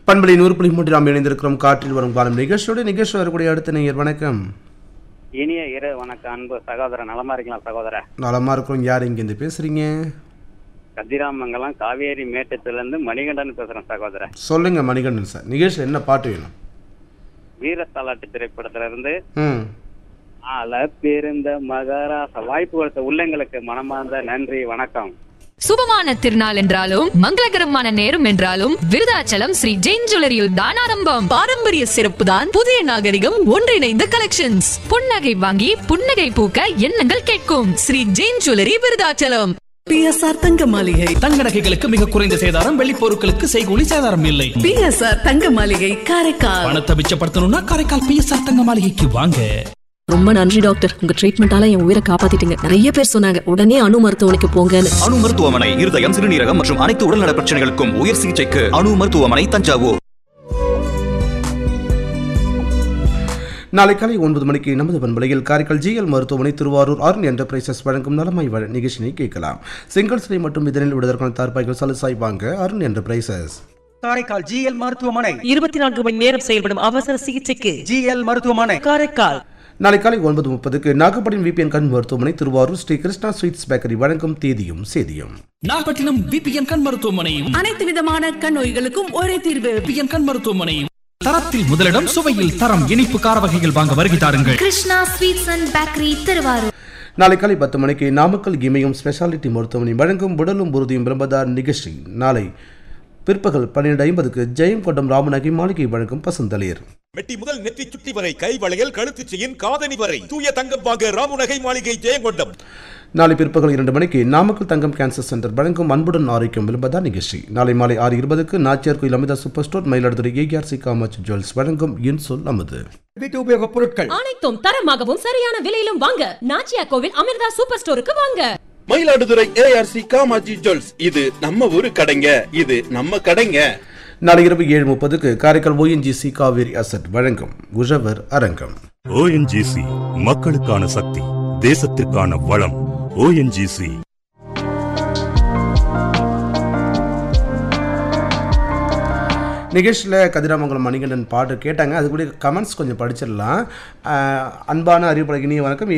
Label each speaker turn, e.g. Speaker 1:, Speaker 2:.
Speaker 1: பண்பலை நூறு புள்ளி மூன்று நாம் இணைந்திருக்கிறோம் காற்றில் வரும் காலம் நிகழ்ச்சியோட நிகழ்ச்சி வரக்கூடிய அடுத்த நேயர் வணக்கம்
Speaker 2: இனிய இரு வணக்கம் அன்பு சகோதரன் நலமா இருக்கலாம் சகோதர
Speaker 1: நலமா இருக்கிறோம் யார் இங்கேருந்து பேசுறீங்க
Speaker 2: கதிராமங்கலம் காவேரி மேட்டத்துல இருந்து மணிகண்டன் பேசுறேன் சகோதர
Speaker 1: சொல்லுங்க மணிகண்டன் சார் நிகழ்ச்சியில் என்ன பாட்டு வேணும்
Speaker 2: வீரத்தாலாட்டு திரைப்படத்துல இருந்து
Speaker 1: ம்
Speaker 2: ஆல பிறந்த மகாராச வாய்ப்பு கொடுத்த உள்ளங்களுக்கு மனமார்ந்த நன்றி வணக்கம்
Speaker 3: சுபமான திருநாள் என்றாலும் மங்களகரமான நேரம் என்றாலும் விருதாச்சலம் ஸ்ரீ ஜெயின் ஜுவல்லரியில் தான் ஆரம்பம் பாரம்பரிய சிறப்பு தான் புதிய நாகரிகம் ஒன்றிணைந்த கலெக்ஷன்ஸ் புன்னகை வாங்கி புன்னகை பூக்க எண்ணங்கள் கேட்கும் ஸ்ரீ ஜெயின் ஜுவல்லரி விருதாச்சலம்
Speaker 4: பிஎஸ்ஆர் தங்க மாளிகை
Speaker 5: தங்க நகைகளுக்கு மிக குறைந்த சேதாரம் வெள்ளி பொருட்களுக்கு செய்கூலி சேதாரம் இல்லை
Speaker 4: பிஎஸ்ஆர் தங்க மாளிகை காரைக்கால்
Speaker 5: பணத்தை மிச்சப்படுத்தணும்னா காரைக்கால் பிஎஸ்ஆர் தங்க மாளிகைக்கு வாங்க
Speaker 6: ரொம்ப நன்றி டாக்டர் உங்க ட்ரீட்மெண்டால என் உயிரை காப்பாத்திட்டீங்க நிறைய பேர் சொன்னாங்க உடனே அணு மருத்துவமனைக்கு போங்கன்னு
Speaker 7: அணு மருத்துவமனை இருதயம் சிறுநீரகம் மற்றும் அனைத்து உடல்நல பிரச்சனைகளுக்கும் உயர் சிகிச்சைக்கு அணு மருத்துவமனை தஞ்சாவூர்
Speaker 1: நாளை காலை ஒன்பது மணிக்கு நமது பண்பலையில் காரைக்கால் ஜிஎல் மருத்துவமனை திருவாரூர் அருண் என்டர்பிரைசஸ் வழங்கும் நலமாய் வழ நிகழ்ச்சியை கேட்கலாம் செங்கல் சிலை மற்றும் இதனில் விடுவதற்கான தார்பாய்கள் சலுசாய் வாங்க அருண் என்டர்பிரைசஸ்
Speaker 8: காரைக்கால் ஜிஎல் மருத்துவமனை
Speaker 4: இருபத்தி நான்கு மணி நேரம் செயல்படும் அவசர சிகிச்சைக்கு
Speaker 8: ஜிஎல் மருத்துவமனை
Speaker 4: காரைக்கால்
Speaker 1: நாளை காலை ஒன்பது முப்பதுக்கு நாகப்பட்டினம் விபிஎன் கண் மருத்துவமனை திருவாரூர் ஸ்ரீ கிருஷ்ணா ஸ்வீட்ஸ் பேக்கரி வழங்கும் தேதியும் சேதியும்
Speaker 5: நாகப்பட்டினம் விபிஎன் கண் மருத்துவமனை
Speaker 4: அனைத்து விதமான கண் நோய்களுக்கும் ஒரே தீர்வு
Speaker 5: விபிஎன் கண் மருத்துவமனை தரத்தில் முதலிடம் சுவையில் தரம் இனிப்பு கார வகைகள் வாங்க வருகை தாருங்கள்
Speaker 9: Krishna sweets and bakery Thiruvarur
Speaker 1: நாளை காலை பத்து மணிக்கு நாமக்கல் இமயம் ஸ்பெஷாலிட்டி மருத்துவமனை வழங்கும் உடலும் உறுதியும் விளம்பதார் நிகழ்ச்சி நாளை பிற்பகல் பன்னிரண்டு ஐம்பதுக்கு ஜெயங்கொண்டம் ராமநகை மாளிகை வழங்கும் பசுந்தளிர்
Speaker 10: மெட்டி முதல் நெற்றி சுட்டி வரை கை வளையல் கழுத்து செயின் காதணி வரை தூய தங்கம் வாங்க ராமுநகை மாளிகை ஜெயங்கொண்டம்
Speaker 1: நாளை பிற்பகல் இரண்டு மணிக்கு நாமக்கல் தங்கம் கேன்சர் சென்டர் வழங்கும் அன்புடன் ஆரோக்கியம் விளம்பதார் நிகழ்ச்சி நாளை மாலை ஆறு இருபதுக்கு Nachiyar Koil Amitha super store Mayiladuthurai ARC Kamatchi jewels வழங்கும் இன்சொல் அமுது
Speaker 8: வீட்டு உபயோகப் பொருட்கள்
Speaker 3: அனைத்தும் தரமாகவும் சரியான விலையிலும் வாங்க நாச்சியா கோவில் அமிர்தா சூப்பர் ஸ்டோருக்கு வாங்க
Speaker 10: மயிலாடுதுறை ஏஆர்சி காமாஜி ஜுவல்ஸ் இது நம்ம ஊரு கடைங்க இது நம்ம கடைங்க
Speaker 1: நாளை இரவு ஏழு முப்பதுக்கு காரைக்கால் ஓஎன்ஜிசி காவேரி அசட் வழங்கும் உழவர் அரங்கம்
Speaker 11: ஓஎன்ஜிசி மக்களுக்கான சக்தி தேசத்திற்கான வளம் ஓஎன்ஜிசி
Speaker 1: நிகழ்ச்சியில் கதிராமங்கலம் மணிகண்டன் பாட்டு கேட்டாங்க அது கூட கமெண்ட்ஸ் கொஞ்சம் படிச்சிடலாம் அஹ், அன்பான அறிவுப்பழகினிய வணக்கம்